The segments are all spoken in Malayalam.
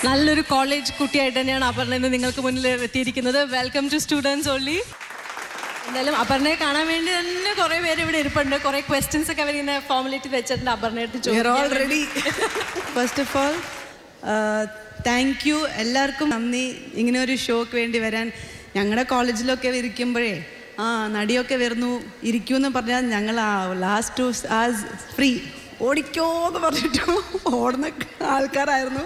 നല്ലൊരു കോളേജ് കുട്ടിയായിട്ട് തന്നെയാണ് അപർണ ഇന്ന് നിങ്ങൾക്ക് മുന്നിൽ എത്തിയിരിക്കുന്നത് വെൽക്കം ടു സ്റ്റുഡൻസ് ഓൺലി എന്തായാലും അപർണയെ കാണാൻ വേണ്ടി തന്നെ കുറെ പേര് ഇവിടെ ഇരിപ്പുണ്ട് കുറെ ക്വസ്റ്റ്യൻസ് ഒക്കെ അവരിങ്ങനെ ഫോമുലേറ്റ് വെച്ചിട്ടുണ്ട് അപർണയുടെ We are all ready. First of all thank you എല്ലാവർക്കും നന്ദി ഇങ്ങനെ ഒരു ഷോക്ക് വേണ്ടി വരാൻ ഞങ്ങളുടെ കോളേജിലൊക്കെ ഇരിക്കുമ്പോഴേ ആ നടിയൊക്കെ വരുന്നു ഇരിക്കുമെന്ന് പറഞ്ഞാൽ ഞങ്ങൾ ആ ലാസ്റ്റ് ടു ആ ഫ്രീ ഓടിക്കോ എന്ന് പറഞ്ഞിട്ട് ഓടുന്ന ആൾക്കാരായിരുന്നു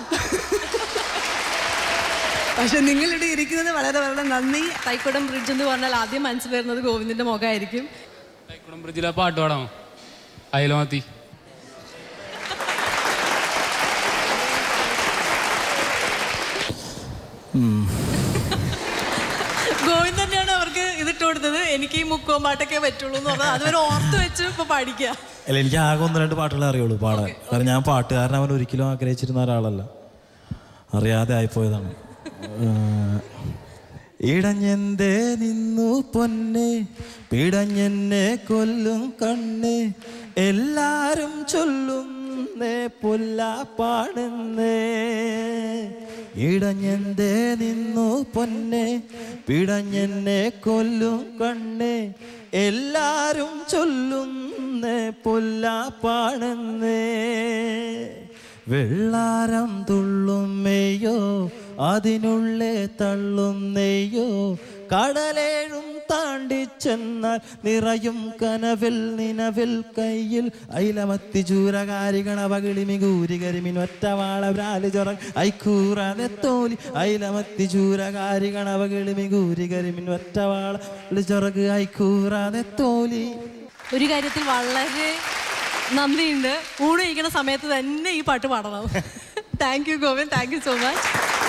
പക്ഷെ നിങ്ങളിവിടെ ഇരിക്കുന്നത് വളരെ വളരെ നന്ദി തൈക്കുടം ബ്രിഡ്ജ് എന്ന് പറഞ്ഞാൽ ആദ്യം മനസ്സിൽ വരുന്നത് ഗോവിന്ദിന്റെ മുഖമായിരിക്കും തൈക്കുടം ബ്രിഡ്ജിലെ പാട്ട് പാടാമോ അയലമത്തി ഗോവിന്ദ് തന്നെയാണ് അവർക്ക് ഇതിട്ട് കൊടുത്തത് എനിക്ക് ഈ മുക്കോം പാട്ടൊക്കെ പറ്റുള്ളൂ എന്ന് പറഞ്ഞാൽ അതുവരെ ഓർത്ത് വെച്ച് ഇപ്പൊ പഠിക്കുക അല്ല എനിക്ക് ആകെ ഒന്ന് രണ്ട് പാട്ടുകളെ അറിയുള്ളൂ പാടാൻ കാരണം ഞാൻ പാട്ടുകാരൻ അവൻ ഒരിക്കലും ആഗ്രഹിച്ചിരുന്ന ഒരാളല്ല അറിയാതെ ആയിപ്പോയതാണ് ഏഹ്, ഇടഞ്ഞെന്തേ നിന്നു പൊന്നെ പിടഞ്ഞെന്നെ കൊല്ലും കണ്ണേ എല്ലാരും ചൊല്ലുന്നേ പൊല്ലാപ്പാടുന്നേ ഇടഞ്ഞെന്തേ നിന്നു പൊന്നെ പിടഞ്ഞെന്നെ കൊല്ലും കണ്ണേ എല്ലാരും ചൊല്ലുന്നേ പൊല്ലാപ്പാടുന്നേ വെള്ളാരം തുള്ളും മെയ്യോ അതിനുള്ളേ തള്ളും നെയ്യോ കടലേഴും താണ്ടി ചെന്നാൽ നിറയും കനവിൽ നിനവിൽ കയ്യിൽ ഐലമത്തി ചൂരകാരി ഗണപകിളി മികൂരി കരിമിൻ ഒറ്റവാള വ്രാലി ചൊറ ഐക്കൂറ നെത്തോലി ഐലമത്തി ചൂരകാരി ഗണപകിളി മികൂരി കരിമിൻ ഒറ്റവാള ചൊറക് ഐക്കൂറ നെത്തോലി ഒരു കാര്യത്തിൽ വളരെ നന്ദിയുണ്ട് ഊണ് കഴിക്കുന്ന സമയത്ത് തന്നെ ഈ പാട്ട് പാടണം thank you Govind thank you so much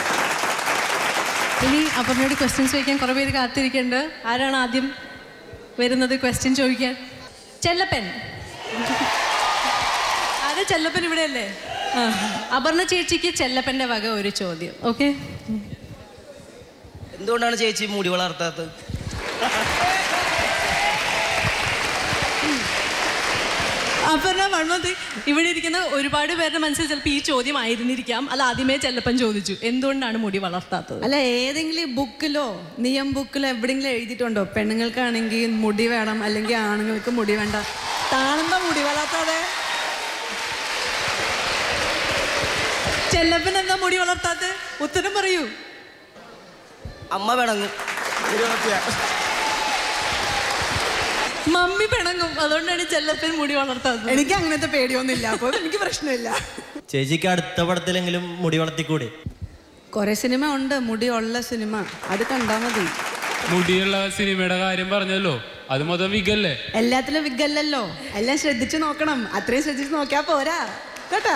ഇനി അപർണയോട് ക്വസ്റ്റ്യൻസ് ചോദിക്കാൻ കുറേ പേര് കാത്തിരിക്കുന്നുണ്ട് ആരാണ് ആദ്യം വരുന്നത് ക്വസ്റ്റ്യൻ ചോദിക്കാൻ ചെല്ലപ്പൻ ആരാ ചെല്ലപ്പൻ ഇവിടെ അല്ലേ ആ. അപർണ ചേച്ചിക്ക് ചെല്ലപ്പൻ്റെ വക ഒരു ചോദ്യം ഓക്കെ എന്തുകൊണ്ടാണ് ചേച്ചി മുടി വളർത്താത്തത് അപർണ വൺമതി ഇവിടെ ഇരിക്കുന്ന ഒരുപാട് പേരുടെ മനസ്സിൽ ചിലപ്പോൾ ഈ ചോദ്യം ആയിരുന്നിരിക്കാം അല്ല ആദ്യമേ ചെല്ലപ്പൻ ചോദിച്ചു എന്തുകൊണ്ടാണ് മുടി വളർത്താത്തത് അല്ല ഏതെങ്കിലും ബുക്കിലോ നിയം ബുക്കിലോ എവിടെയെങ്കിലും എഴുതിയിട്ടുണ്ടോ പെണ്ണുങ്ങൾക്കാണെങ്കിൽ മുടി വേണം അല്ലെങ്കിൽ ആണുങ്ങൾക്ക് മുടി വേണ്ട താണെന്താ മുടി വളർത്താതെ ചെല്ലപ്പൻ എന്താ മുടി വളർത്താത്ത ഉത്തരം പറയൂ അമ്മ പിണങ്ങും മമ്മി പിണങ്ങും അതുകൊണ്ടാണ് ചെല്ലപ്പൻ മുടി വളർത്താത്തത് എനിക്ക് അങ്ങനത്തെ പേടിയൊന്നുമില്ല അപ്പോൾ എനിക്ക് പ്രശ്നമില്ല ചേച്ചിക്ക് അടുത്ത പടത്തിലെങ്കിലും മുടി വളർത്തിക്കൂടെ കുറെ സിനിമ ഉണ്ട് മുടി ഉള്ള സിനിമ അത് കണ്ടാ മതി മുടിയുള്ള സിനിമയുടെ കാര്യം പറഞ്ഞല്ലോ അത് മൊത്തം വിഗല്ലേ എല്ലാത്തിലും വിഗല്ലല്ലോ എല്ലാം ശ്രദ്ധിച്ചു നോക്കണം അത്രയും ശ്രദ്ധിച്ചു നോക്കിയാ പോരാ കേട്ടാ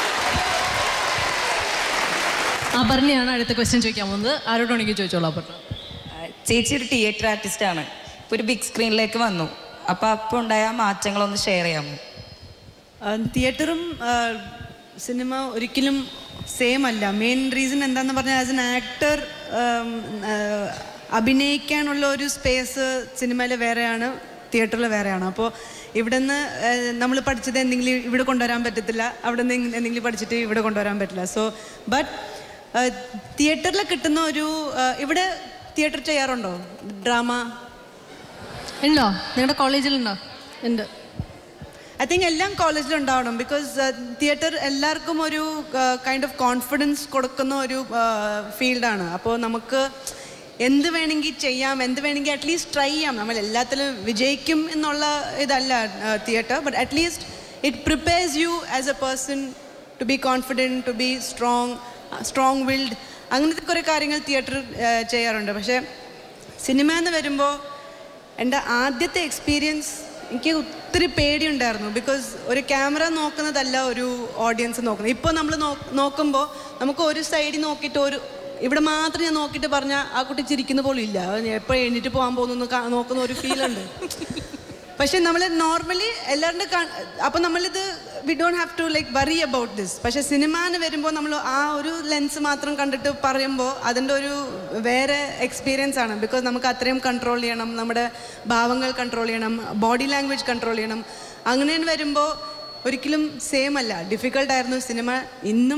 അപർണയാണ് അടുത്ത ക്വസ്റ്റ്യൻ ചോദിക്കാൻ പോകുന്നത് ആരോടാണെങ്കിൽ ചോദിച്ചോളൂ അപർണ ചേച്ചി ഒരു തിയേറ്റർ ആർട്ടിസ്റ്റ് ആണ് ഇപ്പൊ ഒരു ബിഗ് സ്ക്രീനിലേക്ക് വന്നു അപ്പൊ അപ്പൊ ഉണ്ടായ ആ മാറ്റങ്ങളൊന്ന് ഷെയർ ചെയ്യാമോ തിയേറ്ററും സിനിമ ഒരിക്കലും സെയിം അല്ല മെയിൻ റീസൺ എന്താന്ന് പറഞ്ഞാൽ ആസ് എൻ ആക്ടർ അഭിനയിക്കാനുള്ള ഒരു സ്പേസ് സിനിമയിൽ വേറെയാണ് തിയേറ്ററിൽ വേറെയാണ് അപ്പോൾ ഇവിടുന്ന് നമ്മൾ പഠിച്ചത് എന്തെങ്കിലും ഇവിടെ കൊണ്ടുവരാൻ പറ്റത്തില്ല അവിടെ നിന്ന് എന്തെങ്കിലും പഠിച്ചിട്ട് ഇവിടെ കൊണ്ടുവരാൻ പറ്റില്ല സോ ബട്ട് തിയേറ്ററിൽ കിട്ടുന്ന ഒരു ആ, ഇവിടെ തിയേറ്റർ ചെയ്യാറുണ്ടോ ഡ്രാമ ഉണ്ടോ നിങ്ങളുടെ കോളേജിലുണ്ടോ ഉണ്ട് ഐ തിങ്ക് എല്ലാം കോളേജിലും ഉണ്ടാവണം ബിക്കോസ് തിയേറ്റർ എല്ലാവർക്കും ഒരു കൈൻഡ് ഓഫ് കോൺഫിഡൻസ് കൊടുക്കുന്ന ഒരു ഫീൽഡാണ് അപ്പോൾ നമുക്ക് എന്ത് വേണമെങ്കിൽ ചെയ്യാം എന്ത് വേണമെങ്കിൽ അറ്റ്ലീസ്റ്റ് ട്രൈ ചെയ്യാം നമ്മൾ എല്ലാത്തിലും വിജയിക്കും എന്നുള്ള ഇതല്ല theatre but at least it prepares you as a person to be confident to be strong strong willed അങ്ങനത്തെ കുറേ കാര്യങ്ങൾ തിയേറ്റർ ചെയ്യാറുണ്ട് പക്ഷേ സിനിമ എന്ന് വരുമ്പോൾ എൻ്റെ ആദ്യത്തെ എക്സ്പീരിയൻസ് എനിക്ക് ഒത്തിരി പേടിയുണ്ടായിരുന്നു ബിക്കോസ് ഒരു ക്യാമറ നോക്കുന്നതല്ല ഒരു ഓഡിയൻസ് നോക്കുന്നത് ഇപ്പോൾ നമ്മൾ നോക്കുമ്പോൾ നമുക്ക് ഒരു സൈഡിൽ നോക്കിയിട്ട് ഒരു ഇവിടെ മാത്രം ഞാൻ നോക്കിയിട്ട് പറഞ്ഞാൽ ആ കുട്ടി ചിരിക്കുന്ന പോലും ഇല്ല എപ്പോൾ എഴുന്നേറ്റ് പോകാൻ പോകുന്നു കാ- നോക്കുന്ന ഒരു ഫീലുണ്ട് പക്ഷെ നമ്മൾ നോർമലി എല്ലാവരുടെ അപ്പം നമ്മളിത് we don't have to like worry about this പക്ഷെ സിനിമ എന്ന് വരുമ്പോൾ നമ്മൾ ആ ഒരു ലെൻസ് മാത്രം കണ്ടിട്ട് പറയുമ്പോൾ അതിൻ്റെ ഒരു വേറെ എക്സ്പീരിയൻസ് ആണ് ബിക്കോസ് നമുക്ക് അത്രയും കൺട്രോൾ ചെയ്യണം നമ്മുടെ ഭാവങ്ങൾ കൺട്രോൾ ചെയ്യണം ബോഡി ലാംഗ്വേജ് കൺട്രോൾ ചെയ്യണം അങ്ങനെ വരുമ്പോൾ ഒരിക്കലും സെയിം അല്ല ഡിഫിക്കൽട്ടായിരുന്നു സിനിമ ഇന്നും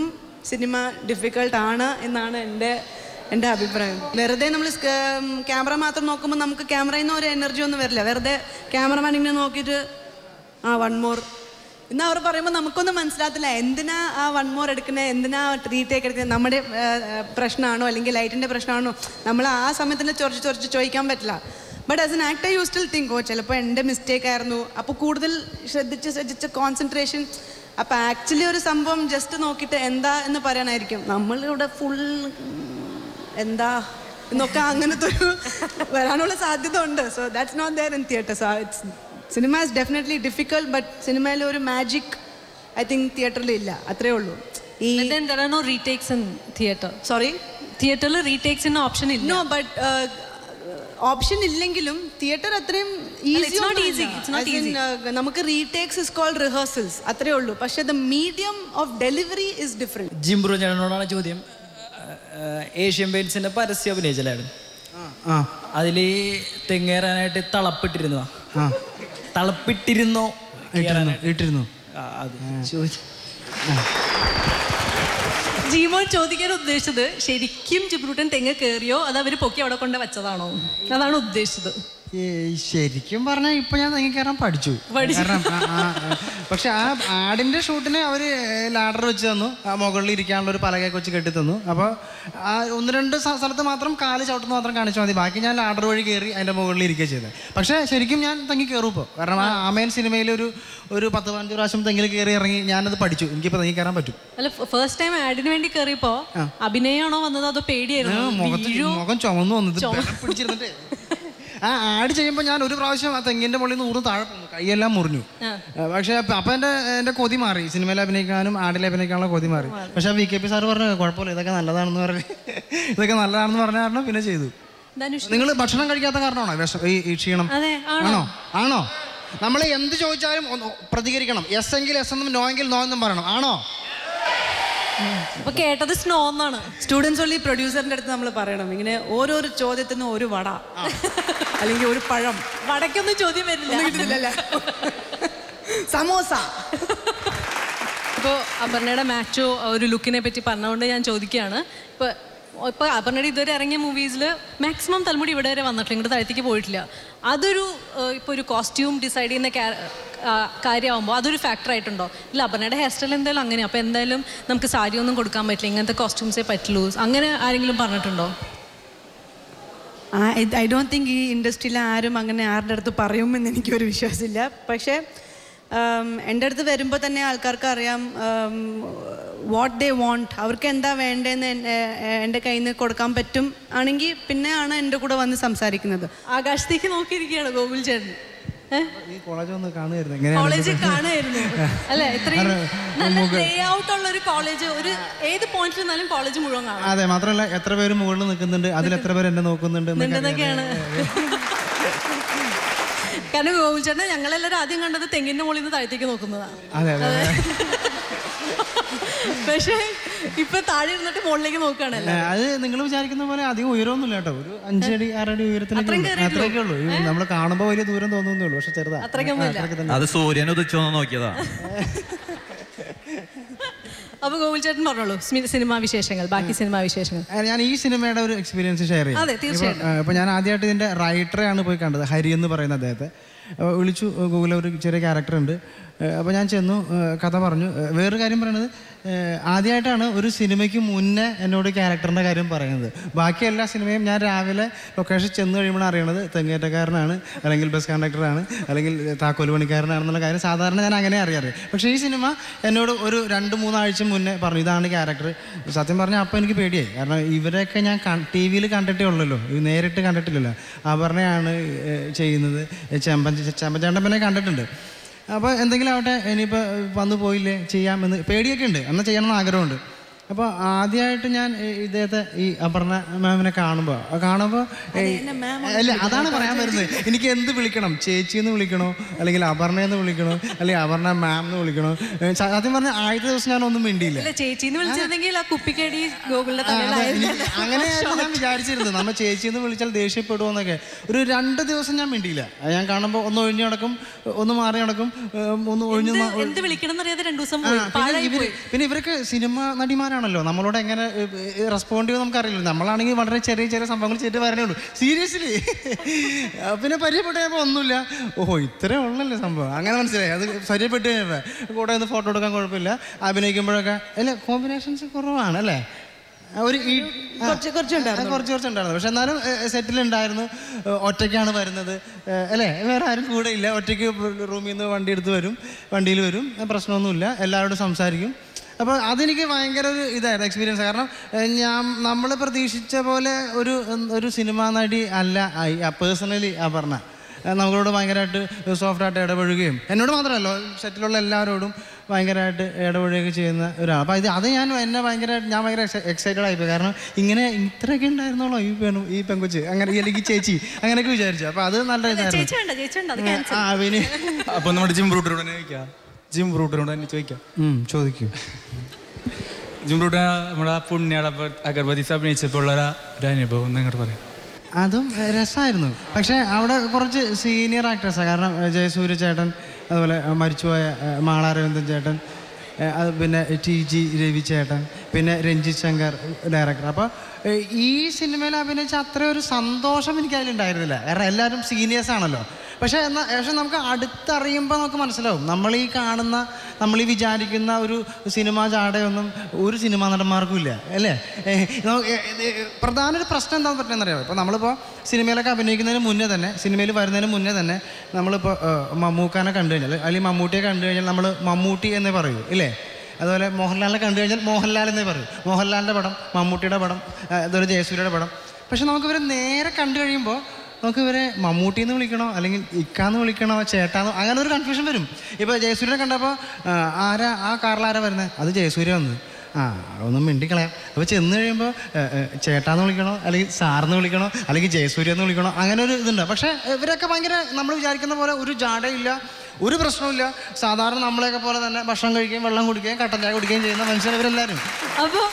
സിനിമ ഡിഫിക്കൾട്ട് ആണ് എന്നാണ് എൻ്റെ എൻ്റെ അഭിപ്രായം വെറുതെ നമ്മൾ ക്യാമറ മാത്രം നോക്കുമ്പോൾ നമുക്ക് ക്യാമറയിൽ നിന്ന് ഒരു എനർജി ഒന്നും വരില്ല വെറുതെ ക്യാമറമാൻ ഇങ്ങനെ നോക്കിയിട്ട് ആ വൺ മോർ ഇന്ന് അവർ പറയുമ്പോൾ നമുക്കൊന്നും മനസ്സിലാകത്തില്ല എന്തിനാ ആ വൺ മോർ എടുക്കുന്നത് എന്തിനാ റീടേക്ക് എടുക്കുന്നത് നമ്മുടെ ആ, ആ, പ്രശ്നമാണോ അല്ലെങ്കിൽ ലൈറ്റിൻ്റെ പ്രശ്നമാണോ നമ്മൾ ആ സമയത്തിന് ചൊറിച്ച് ചൊറിച്ച് ചോദിക്കാൻ പറ്റില്ല but as an actor you still think oh ചിലപ്പോൾ എൻ്റെ മിസ്റ്റേക്ക് ആയിരുന്നു അപ്പോൾ കൂടുതൽ ശ്രദ്ധിച്ച് ശ്രദ്ധിച്ച് കോൺസെൻട്രേഷൻ അപ്പോൾ ആക്ച്വലി ഒരു സംഭവം ജസ്റ്റ് നോക്കിയിട്ട് എന്താ എന്ന് പറയാനായിരിക്കും നമ്മളിവിടെ ഫുൾ എന്താ എന്നൊക്കെ അങ്ങനത്തെ ഒരു വരാനുള്ള സാധ്യത ഉണ്ട് so that's not there in theatre so it's cinema is definitely difficult but സിനിമയിൽ ഒരു മാജിക് ഐ തിങ്ക് തിയേറ്ററിൽ ഇല്ല അത്രേ ഉള്ളൂ ഈ And then there are no retakes in theater. Sorry തിയേറ്ററിൽ റീടേക്സ് എന്ന ഓപ്ഷൻ ഇല്ല നോ ബട്ട് ഓപ്ഷൻ ഇല്ലെങ്കിലും തിയേറ്റർ അത്രയും it's easy not easy. It's not easy. നമുക്ക് റീടേക്സ് ഇസ് കോൾഡ് റിഹേഴ്സൽസ് അത്രേ ഉള്ളൂ പക്ഷേ the medium of delivery is different Jimbru ചേട്ടനോടാണ് ചോദ്യം ഏഹ് ഏഷ്യൻ പെയിൻസിന്റെ പരസ്യം അഭിനയിച്ചല്ലായിരുന്നു ആ അതിൽ തെങ്ങേറാനായിട്ട് തളപ്പിട്ടിരുന്നതാ ആ തളപ്പിട്ടിരുന്നോ ഇട്ടിരുന്നു ഇട്ടിരുന്നു ആ, അത് ചോദിച്ചു ജീമോൻ ചോദിക്കാൻ ഉദ്ദേശിച്ചത് ശരിക്കും ജിബ്രൂട്ടൻ തെങ്ങ് കയറിയോ അത് അവർ പൊക്കി അവിടെ കൊണ്ട് വെച്ചതാണോ അതാണ് ഉദ്ദേശിച്ചത് ഏയ് ശരിക്കും പറഞ്ഞാൽ ഇപ്പൊ ഞാൻ തെങ്ങി കയറാൻ പഠിച്ചു പഠിച്ചു. കാരണം ആ, ആ, ആ. പക്ഷെ ആ ആടിന്റെ ഷൂട്ടിന് അവര് ലാഡർ വെച്ച് തന്നു ആ മുകളിൽ ഇരിക്കാനുള്ള ഒരു പലകയൊക്കെ വെച്ച് കെട്ടി തന്നു അപ്പോൾ ആ ഒന്ന് രണ്ട് സ്ഥ- സ്ഥലത്ത് മാത്രം കാല് ചവിട്ടുന്ന മാത്രം കാണിച്ചാൽ മതി ബാക്കി ഞാൻ ലാഡർ വഴി കയറി അതിന്റെ മുകളിൽ ഇരിക്കുക ചെയ്തത് പക്ഷേ ശരിക്കും ഞാൻ തെങ്ങി കയറും ഇപ്പോൾ കാരണം ആ ആമേൻ സിനിമയിൽ ഒരു ഒരു പത്ത് പതിനഞ്ച് പ്രാവശ്യം തെങ്ങിൽ കയറി ഇറങ്ങി ഞാനത് പഠിച്ചു എനിക്കിപ്പോൾ തെങ്ങി കയറാൻ പറ്റും അല്ല ഫസ്റ്റ് ടൈം ആഡിന് വേണ്ടി കയറിയപ്പോ അഭിനയമാണോ വന്നത് അതോ ആ, പേടിയായിരുന്നു മുഖത്ത് വീഴോ? മുഖം ചുമന്നു വന്നത് ബലം പിടിച്ചിരുന്നിട്ട് ആ ആഡ് ചെയ്യുമ്പോൾ ഞാൻ ഒരു പ്രാവശ്യം ആ തെങ്ങിന്റെ മുകളിൽ നിന്ന് ഊർന്ന് താഴെ പോന്നു കൈയെല്ലാം മുറിഞ്ഞു ആ. ആ, പക്ഷേ അപ്പൊ അപ്പൊ എൻ്റെ എൻ്റെ കൊതി മാറി സിനിമയിൽ അഭിനയിക്കാനും ആടിൽ അഭിനയിക്കാനുള്ള കൊതി മാറി പക്ഷെ വി കെ പി സാർ പറഞ്ഞു കുഴപ്പമില്ല ഇതൊക്കെ നല്ലതാണെന്ന് പറഞ്ഞു ഇതൊക്കെ നല്ലതാണെന്ന് പറഞ്ഞ കാരണം പിന്നെ ചെയ്തു ധനുഷ് നിങ്ങൾ ഭക്ഷണം കഴിക്കാത്ത കാരണമാണോ വിഷം ഈ ഈ ക്ഷീണം അതെ ആണോ ആണോ ആണോ നമ്മൾ എന്ത് ചോദിച്ചാലും ഒന്ന് പ്രതികരിക്കണം എസ് എങ്കിൽ എസ് എന്നും നോ എങ്കിൽ നോ എന്നും പറയണം ആണോ അപ്പൊ കേട്ടത് സ്നോ എന്നാണ് സ്റ്റുഡൻസ് ഉള്ളി പ്രൊഡ്യൂസറിൻ്റെ അടുത്ത് നമ്മൾ പറയണം ഇങ്ങനെ ഓരോരോ ചോദ്യത്തിനും ഒരു വട അല്ലെങ്കിൽ ഒരു പഴം വടക്കൊന്നും ചോദ്യം ഒന്നും വരില്ല കിട്ടുന്നില്ലല്ലേ സമോസ ഇപ്പോൾ അപർണയുടെ മാച്ചോ ഒരു ലുക്കിനെ പറ്റി പറഞ്ഞുകൊണ്ട് ഞാൻ ചോദിക്കുകയാണ് ഇപ്പോൾ ഇപ്പോൾ അപർണയുടെ ഇതുവരെ ഇറങ്ങിയ മൂവീസിൽ മാക്സിമം തലമുടി ഇവിടെ വരെ വന്നിട്ടില്ല ഇങ്ങോട്ട് താഴത്തേക്ക് പോയിട്ടില്ല അതൊരു ഇപ്പോൾ ഒരു കോസ്റ്റ്യൂം ഡിസൈഡ് ചെയ്യുന്ന കാ- ആ, കാര്യമാകുമ്പോൾ അതൊരു ഫാക്ടർ ആയിട്ടുണ്ടോ ഇല്ല അപർണയുടെ ഹെയർ സ്റ്റൈൽ എന്തായാലും അങ്ങനെ അപ്പോൾ എന്തായാലും നമുക്ക് സാരി ഒന്നും കൊടുക്കാൻ പറ്റില്ല ഇങ്ങനത്തെ കോസ്റ്റ്യൂംസേ പറ്റുള്ളൂ അങ്ങനെ ആരെങ്കിലും പറഞ്ഞിട്ടുണ്ടോ ഐ ഡോണ്ട് തിങ്ക് ഈ ഇൻഡസ്ട്രിയിൽ ആരും അങ്ങനെ ആരുടെ അടുത്ത് പറയുമെന്ന് എനിക്കൊരു വിശ്വാസമില്ല പക്ഷേ ഉം, എൻ്റെ അടുത്ത് വരുമ്പോൾ തന്നെ ആൾക്കാർക്ക് അറിയാം വാട്ട് ദേ വോണ്ട് അവർക്ക് എന്താ വേണ്ടതെന്ന് എൻ- എ- എ- എൻ്റെ കയ്യിൽ നിന്ന് കൊടുക്കാൻ പറ്റും ആണെങ്കിൽ പിന്നെയാണ് എൻ്റെ കൂടെ വന്ന് സംസാരിക്കുന്നത് ആകാശത്തേക്ക് നോക്കിയിരിക്കുകയാണ് ഗോകുൽ ചേട്ടൻ ഏഹ് ഈ കോളേജ് ഒന്ന് കാണുമായിരുന്നു എങ്ങനെയാണ് കോളേജ് കാണുമായിരുന്നു അല്ലെ ഇത്രയും നല്ല ലേ ഔട്ട് ഉള്ള ഒരു കോളേജ് ഒരു ഏത് പോയിന്റിൽ നിന്നാലും കോളേജ് മുഴുവൻ കാണാം അതെ മാത്രമല്ല എത്ര പേര് മുകളിൽ നിൽക്കുന്നുണ്ട് അതിൽ എത്ര പേര് എന്നെ നോക്കുന്നുണ്ട് എന്നൊക്കെ എന്നതൊക്കെയാണ് കാരണം ഗോകുൽ ചേട്ടനെ ഞങ്ങളെല്ലാവരും ആദ്യം കണ്ടത് തെങ്ങിന്റെ മുകളിൽ നിന്ന് താഴത്തേക്ക് നോക്കുന്നതാണ് അതെ അതെ അതെ. പക്ഷേ ഇപ്പൊ താഴെ ഇരുന്നിട്ട് മുകളിലേക്ക് നോക്കുകയാണല്ലോ ഏ, അത് നിങ്ങൾ വിചാരിക്കുന്ന പോലെ അധികം ഉയരമൊന്നുമില്ല കേട്ടോ ഒരു അഞ്ചടി ആറടി ഉയരത്തിലൊക്കെ അത്രയും ഉള്ളൂ. അത്രയൊക്കെ ഉള്ളൂ നമ്മൾ കാണുമ്പോൾ വലിയ ദൂരം തോന്നുന്നേ ഉള്ളൂ പക്ഷെ ചെറുതാ അത്രയ്ക്കൊന്നുമില്ല. അത്രയ്ക്ക് തന്നെ. അത് സൂര്യൻ ഉദിച്ചോന്ന് നോക്കിയതാ അപ്പൊ ഗോകുൽ ചേട്ടൻ പറഞ്ഞോളൂ സ്മി- സിനിമാ വിശേഷങ്ങൾ ബാക്കി സിനിമാ വിശേഷങ്ങൾ ഏ, ഞാൻ ഈ സിനിമയുടെ ഒരു എക്സ്പീരിയൻസ് ഷെയർ ചെയ്യാം അതെ, തീർച്ചയായിട്ടും. ഇപ്പൊ, ഏ, ഇപ്പൊ ഞാൻ ആദ്യമായിട്ട് ഇതിന്റെ റൈറ്ററെയാണ് പോയി കണ്ടത് ഹരി എന്ന് പറയുന്ന അദ്ദേഹത്തെ അപ്പൊ വിളിച്ചു ഗൂഗിളിൽ ഒരു ചെറിയ ക്യാരക്ടർ ഉണ്ട് അപ്പോൾ ഞാൻ ചെന്നു ഏ, കഥ പറഞ്ഞു ഏ, വേറൊരു കാര്യം പറയുന്നത് ഏ, ആദ്യമായിട്ടാണ് ഒരു സിനിമയ്ക്ക് മുന്നേ എന്നോട് ക്യാരക്ടറിൻ്റെ കാര്യം പറയുന്നത് ബാക്കി എല്ലാ സിനിമയും ഞാൻ രാവിലെ ലൊക്കേഷൻ ചെന്ന് കഴിയുമ്പോഴാണ് അറിയണത് തെങ്ങേറ്റക്കാരനാണ് അല്ലെങ്കിൽ ബസ് കണ്ടക്ടറാണ് അല്ലെങ്കിൽ താക്കോൽ പണിക്കാരനാണെന്നുള്ള കാര്യം സാധാരണ ഞാൻ അങ്ങനെ അറിയാറ് പക്ഷേ ഈ സിനിമ എന്നോട് ഒരു രണ്ട് മൂന്നാഴ്ച മുന്നേ പറഞ്ഞു ഇതാണ് ക്യാരക്ടർ സത്യം പറഞ്ഞാൽ അപ്പോൾ എനിക്ക് പേടിയായി കാരണം ഇവരെയൊക്കെ ഞാൻ ടി വിയിൽ കണ്ടിട്ടേ ഉള്ളല്ലോ ഇത് നേരിട്ട് കണ്ടിട്ടില്ലല്ലോ അപർണയാണ് ഏഹ്, ചെയ്യുന്നത് ചെമ്പൻ ചെമ്പച്ചേട്ടൻ പിന്നെ കണ്ടിട്ടുണ്ട് അപ്പോൾ എന്തെങ്കിലും ആവട്ടെ ഇനിയിപ്പോൾ വന്നു പോയില്ലേ ചെയ്യാമെന്ന് പേടിയൊക്കെ ഉണ്ട് എന്നാൽ ചെയ്യണമെന്ന് ആഗ്രഹമുണ്ട് അപ്പോൾ ആദ്യമായിട്ട് ഞാൻ ഈ- ഇദ്ദേഹത്തെ ഈ അപർണ മാമിനെ കാണുമ്പോൾ കാണുമ്പോൾ അല്ല അതാണ് പറയാൻ വരുന്നത് എനിക്ക് എന്ത് വിളിക്കണം ചേച്ചി എന്ന് വിളിക്കണോ അല്ലെങ്കിൽ അപർണ എന്ന് വിളിക്കണോ അല്ലെങ്കിൽ അപർണ മാം എന്ന് വിളിക്കണോ ഏ, സത്യം പറഞ്ഞാൽ ആദ്യത്തെ ദിവസം ഞാൻ ഒന്നും മിണ്ടിയില്ല അല്ല ചേച്ചിന്ന് വിളിച്ചിരുന്നെങ്കിൽ ആ കുപ്പിക്കടി ഗോകുലിന്റെ ആ, അതെ, തലയിലായിരുന്നു എനിക്ക് അങ്ങനെയായിരുന്നു ഞാൻ വിചാരിച്ചിരുന്നത് നമ്മൾ ചേച്ചി എന്ന് വിളിച്ചാൽ ദേഷ്യപ്പെടുമോന്നൊക്കെ ഒരു രണ്ട് ദിവസം ഞാൻ മിണ്ടിയില്ല അത് ഞാൻ കാണുമ്പോൾ ഒന്ന് ഒഴിഞ്ഞു നടക്കും ഒന്ന് മാറി നടക്കും ഏ, ഒന്ന് ഒഴിഞ്ഞു എന്ത് മാ- എന്ത് വിളിക്കണം എന്നറിയാതെ രണ്ടു ദിവസം ആ, പോയി പിന്നെ പാഴായി ഇവര് പോയി പിന്നെ ഇവരൊക്കെ സിനിമ നടിമാരാണ് നടന്മാരാണല്ലോ നമ്മളോട് എങ്ങനെ റെസ്പോണ്ട് ചെയ്യുമെന്ന് നമുക്കറിയില്ല നമ്മളാണെങ്കിൽ വളരെ ചെറിയ ചെറിയ സംഭവങ്ങൾ ചെയ്തിട്ട് വരണേ ഉള്ളൂ സീരിയസ്ലി പിന്നെ പരിചയപ്പെട്ട് കഴിയുമ്പോൾ ഒന്നുമില്ല ഓഹോ ഇത്രേ ഉള്ളല്ലേ സംഭവം അങ്ങനെ മനസ്സിലായി അത് പരിചയപ്പെട്ട് കഴിയുമ്പോൾ കൂടെ ഒന്ന് ഫോട്ടോ എടുക്കാൻ കുഴപ്പമില്ല അഭിനയിക്കുമ്പോഴൊക്കെ അല്ല കോമ്പിനേഷൻസ് കുറവാണ് അല്ലേ ഒരു ഈ ആ, കുറച്ച് കുറച്ചുണ്ടായിരുന്നു. ആ, കുറച്ച് കുറച്ചുണ്ടായിരുന്നു പക്ഷെ എന്നാലും സെറ്റിൽ ഉണ്ടായിരുന്നു ഏ, ഒറ്റയ്ക്കാണ് വരുന്നത് ഏ, അല്ലേ വേറെ ആരും കൂടെ ഇല്ല ഒറ്റയ്ക്ക് റൂമിൽ നിന്ന് വണ്ടി എടുത്ത് വരും വണ്ടിയിൽ വരും ഏ, പ്രശ്നമൊന്നുമില്ല എല്ലാവരോടും സംസാരിക്കും അപ്പോൾ അതെനിക്ക് ഭയങ്കര ഒരു ഇതായിരുന്നു എക്സ്പീരിയൻസ് കാരണം ഏ, ഞാൻ നമ്മൾ പ്രതീക്ഷിച്ച പോലെ ഒരു ഒരു സിനിമാ നടി അല്ല പേഴ്സണലി ആ പറഞ്ഞ നമ്മളോട് ഭയങ്കരമായിട്ട് സോഫ്റ്റായിട്ട് ഇടപഴകുകയും എന്നോട് മാത്രമല്ല സെറ്റിലുള്ള എല്ലാവരോടും ഭയങ്കരമായിട്ട് ഇടപഴകുകയൊക്കെ ചെയ്യുന്ന ഒരാൾ അപ്പോൾ ഇത് അത് ഞാൻ എന്നെ ഭയങ്കരമായിട്ട് ഞാൻ ഭയങ്കര എക്സൈറ്റഡ് ആയിപ്പോയി കാരണം ഇങ്ങനെ ഇത്രയൊക്കെ ഉണ്ടായിരുന്നോളോ ഈ പെണ്ണു ഈ പെങ്കൊച്ച് അങ്ങനെ ഈ അല്ലെങ്കിൽ ചേച്ചി അങ്ങനെയൊക്കെ വിചാരിച്ചു അപ്പോൾ അത് നല്ല ഇതായിരുന്നു ചേച്ചി വേണ്ട ചേച്ചി വേണ്ട അത് cancel. ആ പിന്നെ അപ്പൊ നമ്മുടെ ജിം റൂട്ടറോട് തന്നെ ചോദിക്കാം ജിം റൂട്ടറോട് തന്നെ ചോദിക്കാം ചോദിക്കൂ ജിം റൂട്ട നമ്മുടെ ആ പുണ്യാള അഗർബതി അഭിനയിച്ചപ്പോൾ ഉള്ള ഒരു- ഒരു അനുഭവം നിങ്ങൾ പറയാം അതും ഏഹ്, രസമായിരുന്നു പക്ഷേ അവിടെ കുറച്ച് സീനിയർ ആക്ടേഴ്സാണ് കാരണം ഏഹ്, ജയസൂര്യ ചേട്ടൻ അതുപോലെ ഏഹ്, മരിച്ചുപോയ ഏഹ്, മാളാരവിന്ദൻ ചേട്ടൻ ഏഹ്, അത് പിന്നെ ടി ജി രവി ചേട്ടൻ പിന്നെ രഞ്ജിത് ശങ്കർ ഡയറക്ടർ അപ്പോൾ ഏഹ്, ഈ സിനിമയിൽ അഭിനയിച്ച അത്ര ഒരു സന്തോഷം എനിക്ക് അതിലുണ്ടായിരുന്നില്ല കാരണം എല്ലാവരും സീനിയേഴ്സ് ആണല്ലോ പക്ഷേ എന്നാൽ പക്ഷെ നമുക്ക് അടുത്തറിയുമ്പോൾ നമുക്ക് മനസ്സിലാവും നമ്മൾ ഈ കാണുന്ന നമ്മൾ ഈ വിചാരിക്കുന്ന ഒരു സിനിമാ ജാടയൊന്നും ഒരു സിനിമാ നടന്മാർക്കും ഇല്ല അല്ലേ ഏഹ് നമുക്ക് ഏ- ഏ- പ്രധാന ഒരു പ്രശ്നം എന്താണെന്ന് പറ്റുന്നത് അറിയാമോ ഇപ്പോൾ നമ്മളിപ്പോൾ സിനിമയിലൊക്കെ അഭിനയിക്കുന്നതിന് മുന്നേ തന്നെ സിനിമയിൽ വരുന്നതിന് മുന്നേ തന്നെ നമ്മളിപ്പോൾ ഏഹ്, മമ്മൂക്കാനെ കണ്ടു കഴിഞ്ഞാൽ അല്ലെങ്കിൽ മമ്മൂട്ടിയെ കണ്ടു കഴിഞ്ഞാൽ നമ്മൾ മമ്മൂട്ടി എന്നേ പറയൂ ഇല്ലേ അതുപോലെ മോഹൻലാലിനെ കണ്ടു കഴിഞ്ഞാൽ മോഹൻലാൽ എന്നേ പറയൂ മോഹൻലാലിൻ്റെ പടം മമ്മൂട്ടിയുടെ പടം ഏഹ്, അതുപോലെ ജയസൂര്യയുടെ പടം പക്ഷെ നമുക്ക് ഇവരെ നേരെ കണ്ടു കഴിയുമ്പോൾ നമുക്ക് ഇവരെ മമ്മൂട്ടി എന്ന് വിളിക്കണോ അല്ലെങ്കിൽ ഇക്കാന്ന് വിളിക്കണോ ചേട്ടാന്ന് അങ്ങനെ ഒരു കൺഫ്യൂഷൻ വരും ഇപ്പോൾ ജയസൂര്യനെ കണ്ടപ്പോൾ ആ, ആരാ ആ കാറിൽ ആരാ വരുന്നത് അത് ജയസൂര്യ വന്നത് ആ ഒന്നും മിണ്ടിക്കളയാം അപ്പോൾ ചെന്ന് കഴിയുമ്പോൾ ഏ, ഏ, ചേട്ടാന്ന് വിളിക്കണോ അല്ലെങ്കിൽ സാറിന്ന് വിളിക്കണോ അല്ലെങ്കിൽ ജയസൂര്യ എന്ന് വിളിക്കണോ അങ്ങനെ ഒരു ഇതുണ്ട് പക്ഷേ ഇവരൊക്കെ ഭയങ്കര നമ്മൾ വിചാരിക്കുന്ന പോലെ ഒരു ജാടയില്ല ഒരു പ്രശ്നമില്ല സാധാരണ നമ്മളെയൊക്കെ പോലെ തന്നെ ഭക്ഷണം കഴിക്കുകയും വെള്ളം കുടിക്കുകയും കട്ടൻ ചായ കുടിക്കുകയും ചെയ്യുന്ന മനുഷ്യർ ഇവരെല്ലാവരും അപ്പോൾ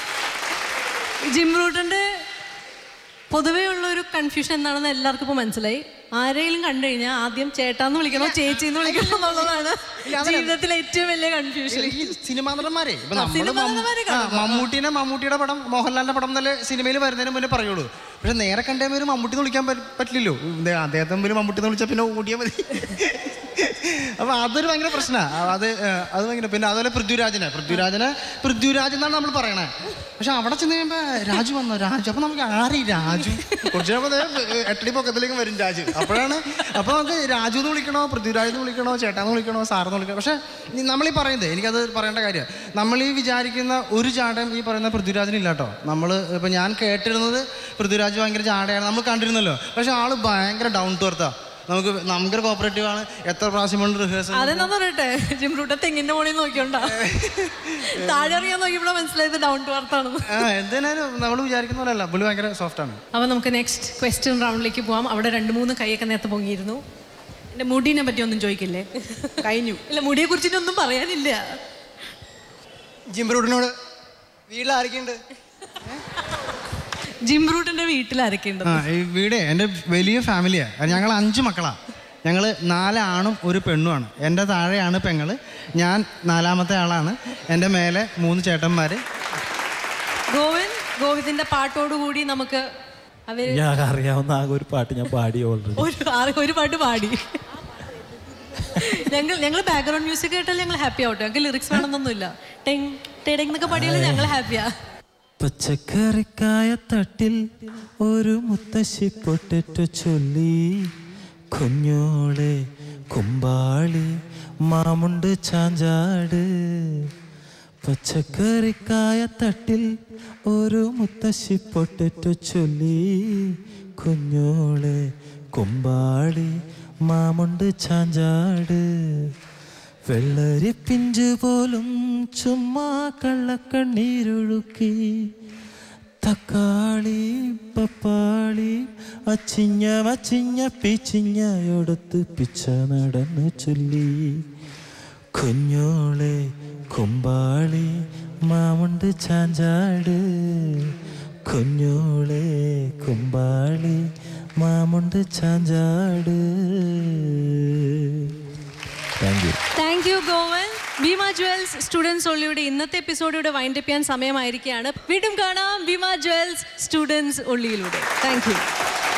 ജിം റൂട്ടിന്റെ പൊതുവേ ഉള്ള ഒരു കൺഫ്യൂഷൻ എന്താണെന്ന് എല്ലാവർക്കും ഇപ്പോൾ മനസ്സിലായി ആരെങ്കിലും കണ്ടു കഴിഞ്ഞാൽ ആദ്യം ചേട്ടാന്ന് വിളിക്കണോ ചേച്ചി എന്ന് വിളിക്കണോ എന്നുള്ളതാണ് ജീവിതത്തിലെ ഏറ്റവും വലിയ കൺഫ്യൂഷൻ ഈ സിനിമാ നടന്മാരെ ഇപ്പൊ ആ, നമ്മള് സിനിമാ മമ്മൂ- നടന്മാരെ ആ, മമ്മൂട്ടിനെ മമ്മൂട്ടിയുടെ പടം മോഹൻലാലിന്റെ പടം എന്നല്ലേ സിനിമയിൽ വരുന്നതിന് മുന്നേ പറയുള്ളൂ പക്ഷെ നേരെ കണ്ടേ ഒരു മമ്മൂട്ടി എന്ന് വിളിക്കാൻ പറ്റ- പറ്റില്ലല്ലോ ഇത് അദ്ദേഹത്തെ മുമ്പിൽ മമ്മൂട്ടി എന്ന് വിളിച്ചാൽ പിന്നെ ഓടിയാൽ മതി അപ്പൊ അതൊരു ഭയങ്കര പ്രശ്നമാണ് അത് ഏ, അത് ഭയങ്കര പിന്നെ അതുപോലെ പൃഥ്വിരാജിനെ പൃഥ്വിരാജിനെ പൃഥ്വിരാജ് എന്നാണ് നമ്മൾ പറയണേ പക്ഷെ അവിടെ ചെന്ന് കഴിയുമ്പോൾ രാജു വന്നു രാജു അപ്പൊ നമുക്ക് ആരീ രാജു കുറച്ച് കഴിയുമ്പോൾ ദേ, ഏ, എട്ടടി പൊക്കത്തിലേക്ക് വരും രാജു അപ്പോഴാണ് അപ്പൊ നമുക്ക് രാജു എന്ന് വിളിക്കണോ പൃഥ്വിരാജ് എന്ന് വിളിക്കണോ ചേട്ടാന്ന് വിളിക്കണോ സാറെന്ന് വിളിക്കണോ പക്ഷെ നമ്മളീ പറയുന്നത് എനിക്കത് പറയേണ്ട കാര്യമാണ് നമ്മൾ ഈ വിചാരിക്കുന്ന ഒരു ചാടം ഈ പറയുന്ന പൃഥ്വിരാജിനില്ല കേട്ടോ നമ്മൾ ഇപ്പൊ ഞാൻ കേട്ടിരുന്നത് പൃഥ്വിരാജ് ഭയങ്കര ചാടയാണ് നമ്മൾ കണ്ടിരുന്നല്ലോ പക്ഷെ ആള് ഭയങ്കര ഡൗൺ ടു എർത്താ നമുക്ക് നമുക്കൊരു കോപ്പറേറ്റീവ് ആണ് എത്ര പ്രാവശ്യം കൊണ്ട് റിഹേഴ്സൽ അതെന്താ പറയട്ടെ ജിം റൂട്ട് തെങ്ങിന്റെ മോളിൽ നോക്കിയോണ്ടാ താഴെ അറിയാൻ നോക്കിയപ്പോഴാണ് മനസ്സിലായത് ഡൗൺ ടു അർത്ത് ആണെന്ന് ആ എന്തായാലും നമ്മൾ വിചാരിക്കുന്ന പോലെയല്ല പുള്ളി ഭയങ്കര സോഫ്റ്റ് ആണ് അപ്പോൾ നമുക്ക് നെക്സ്റ്റ് ക്വസ്റ്റ്യൻ റൗണ്ടിലേക്ക് പോവാം അവിടെ രണ്ട് മൂന്ന് കൈയൊക്കെ നേരത്തെ പൊങ്ങിയിരുന്നു എൻ്റെ മുടീനെ പറ്റി ഒന്നും ചോദിക്കില്ലേ കഴിഞ്ഞു ഇല്ല മുടിയെ കുറിച്ചിട്ടൊന്നും പറയാനില്ല ജിംബ്രൂട്ടിനോട് വീട്ടിൽ ആരൊക്കെയുണ്ട് ജിം റൂട്ടിന്റെ വീട്ടിൽ ആരൊക്കെയുണ്ട് ആ ഈ വീട് എൻ്റെ വലിയ ഫാമിലിയാണ് ഞങ്ങൾ അഞ്ച് മക്കളാണ് ഞങ്ങൾ നാല് ആണും ഒരു പെണ്ണുമാണ് എൻ്റെ താഴെയാണ് പെങ്ങൾ ഞാൻ നാലാമത്തെ ആളാണ് എൻ്റെ മേലെ മൂന്ന് ചേട്ടന്മാർ ഗോവിന്ദ് ഗോവിന്ദിന്റെ പാട്ടോടുകൂടി നമുക്ക് അവര് ഞാൻ അറിയാവുന്ന ആകെ ഒരു പാട്ട് ഞാൻ പാടി ഓൾറെഡി ഒരു ആറ് ഒരു പാട്ട് പാടി ഞങ്ങൾ ഞങ്ങൾ ബാക്ക്ഗ്രൗണ്ട് മ്യൂസിക് കേട്ടാൽ ഞങ്ങൾ ഹാപ്പി ആവട്ടെ ഞങ്ങൾക്ക് ലിറിക്സ് വേണമെന്നൊന്നുമില്ല ടെങ് ടെടങ് എന്നൊക്കെ പാടിയാലും ഞങ്ങൾ ഹാപ്പിയാ പച്ചക്കറിക്കായ തട്ടിൽ ഒരു മുത്തശ്ശി പൊട്ടിട്ട് ചൊല്ലി കുഞ്ഞോളെ കുമ്പാളി മാമുണ്ട് ചാഞ്ചാട് പച്ചക്കറിക്കായ തട്ടിൽ ഒരു മുത്തശ്ശി പൊട്ടിട്ട് ചൊല്ലി കുഞ്ഞോളെ കുമ്പാളി മാമുണ്ട് ചാഞ്ചാട് വെള്ളരി പിഞ്ചു പോലും ചുമ്മാ കള്ളക്കണ്ണീരൊഴുക്കി തക്കാളി പപ്പാളി അച്ചിഞ്ഞ വച്ചിഞ്ഞ പിച്ചിഞ്ഞയോടത്ത് പിച്ച നടന്നു ചൊല്ലി കുഞ്ഞോളെ കുമ്പാളി മാമുണ്ട് ചാഞ്ചാട് കുഞ്ഞോളെ കുമ്പാളി മാമുണ്ട് ചാഞ്ചാട് thank you thank you Govan Bhima jewels students ഒള്ളിയുടെ ഇന്നത്തെ എപ്പിസോഡിലൂടെ വൈൻഡപ്പ് ചെയ്യാൻ സമയമായിരിക്കുകയാണ് വീണ്ടും കാണാം ഭീമ ജ്വൽസ് സ്റ്റുഡൻസ് ഒള്ളിയിലൂടെ താങ്ക് യു